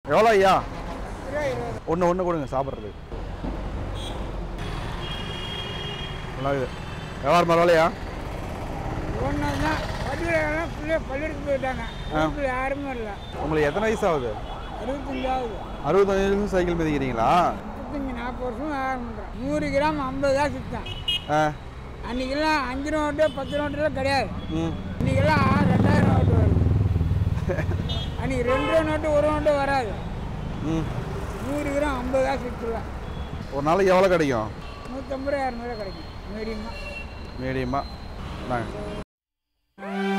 எவ்வளோ ஐயா கிலோ இருபது ஒன்று ஒன்று கொடுங்க சாப்பிட்றது நல்லா இது வியாபாரம் பரவாயில்லையா ஒன்று தான் பள்ளியிலாம் பிள்ளை பள்ளிக்கு போயிட்டாங்க வீட்டில் யாருமே இல்லை உங்களுக்கு எத்தனை வயசு ஆகுது அறுபத்தஞ்சாவது அறுபத்தஞ்சு சைக்கிள் மிதிக்கிறீங்களா முப்பத்தஞ்சு நாற்பது வருஷம் வியாபாரம் பண்ணுறேன் நூறு கிராம் ஐம்பது காசு விற்றேன் ஆ அன்றைக்கெல்லாம் அஞ்சு நோட்டு பத்து நோட்டுலாம் கிடையாது ம் இன்றைக்கெல்லாம் ரெண்டாயிரம் நோட்டு வருது அன்றைக்கி ரெண்டு ரூபா நோட்டு ஒரு நோட்டு வராது ம் நூறு கிராம் ஐம்பது காசு விற்றுலாம் ஒரு நாளைக்கு எவ்வளோ கிடைக்கும் நூற்றம்பது ரூபா இரநூறுவா கிடைக்கும் மீடியமாக மீடியமாக நாங்கள்